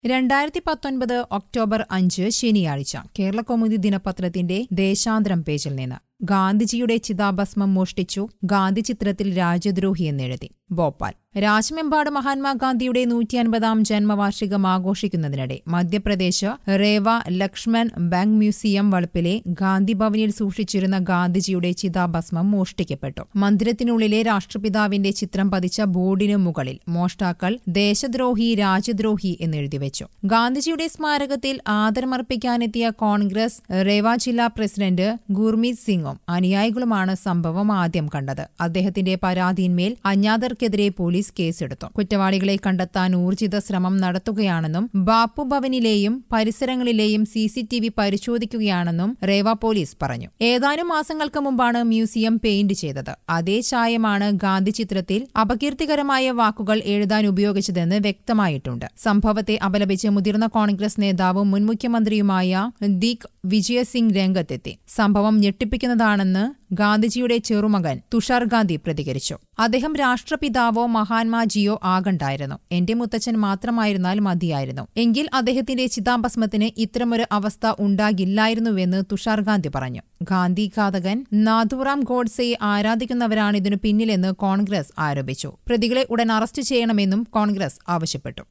രണ്ടായിരത്തി പത്തൊൻപത് ഒക്ടോബർ അഞ്ച് ശനിയാഴ്ച കേരളകൗമുദി ദിനപത്രത്തിന്റെ ദേശാന്തരം പേജിൽ നിന്ന് ഗാന്ധിജിയുടെ ചിതാഭസ്മം മോഷ്ടിച്ചു ഗാന്ധി ചിത്രത്തിൽ രാജ്യദ്രോഹി എന്നെഴുതി ഭോപ്പാൽ രാജ്യമെമ്പാട് മഹാത്മാഗാന്ധിയുടെ നൂറ്റി അൻപതാം ജന്മവാർഷികം ആഘോഷിക്കുന്നതിനിടെ മധ്യപ്രദേശ് റേവ ലക്ഷ്മൺ ബാങ്ക് മ്യൂസിയം വളപ്പിലെ ഗാന്ധി ഭവനിൽ സൂക്ഷിച്ചിരുന്ന ഗാന്ധിജിയുടെ ചിതാഭസ്മം മോഷ്ടിക്കപ്പെട്ടു മന്ദിരത്തിനുള്ളിലെ രാഷ്ട്രപിതാവിന്റെ ചിത്രം പതിച്ച ബോർഡിനു മുകളിൽ മോഷ്ടാക്കൾ ദേശദ്രോഹി രാജ്യദ്രോഹി എന്നെഴുതി വെച്ചു ഗാന്ധിജിയുടെ സ്മാരകത്തിൽ ആദരമർപ്പിക്കാനെത്തിയ കോൺഗ്രസ് റേവ ജില്ലാ പ്രസിഡന്റ് ഗുർമീത് സിംഗും അനുയായികളുമാണ് സംഭവം ആദ്യം കണ്ടത് അദ്ദേഹത്തിന്റെ പരാതിയിന്മേൽ അജ്ഞാതർക്കെതിരെ പോലീസ് കേസെടുത്തു കുറ്റവാളികളെ കണ്ടെത്താൻ ഊർജിത ശ്രമം നടത്തുകയാണെന്നും ബാപ്പു ഭവനിലെയും പരിസരങ്ങളിലെയും സി സി ടി വി പരിശോധിക്കുകയാണെന്നും റേവ പോലീസ് പറഞ്ഞു ഏതാനും മാസങ്ങൾക്ക് മുമ്പാണ് മ്യൂസിയം പെയിന്റ് ചെയ്തത് അതേ ചായമാണ് ഗാന്ധി ചിത്രത്തിൽ അപകീർത്തികരമായ വാക്കുകൾ എഴുതാൻ ഉപയോഗിച്ചതെന്ന് വ്യക്തമായിട്ടുണ്ട് സംഭവത്തെ അപലപിച്ച് മുതിർന്ന കോൺഗ്രസ് നേതാവും മുൻ മുഖ്യമന്ത്രിയുമായ ദീക് വിജയസിംഗ് രംഗത്തെത്തി സംഭവം ഞെട്ടിപ്പിക്കുന്നതാണെന്ന് ഗാന്ധിജിയുടെ ചെറുമകൻ തുഷാർ ഗാന്ധി പ്രതികരിച്ചു അദ്ദേഹം രാഷ്ട്രപിതാവോ മഹാത്മാജിയോ ആകണ്ടായിരുന്നു എന്റെ മുത്തച്ഛൻ മാത്രമായിരുന്നാൽ മതിയായിരുന്നു എങ്കിൽ അദ്ദേഹത്തിന്റെ ചിതാഭസ്മത്തിന് ഇത്തരമൊരു അവസ്ഥ ഉണ്ടാകില്ലായിരുന്നുവെന്ന് തുഷാർ ഗാന്ധി പറഞ്ഞു ഗാന്ധി ഘാതകൻ നാഥുറാം ഗോഡ്സെയെ ആരാധിക്കുന്നവരാണ് ഇതിനു പിന്നിലെന്ന് കോൺഗ്രസ് ആരോപിച്ചു പ്രതികളെ ഉടൻ അറസ്റ്റ് ചെയ്യണമെന്നും കോൺഗ്രസ് ആവശ്യപ്പെട്ടു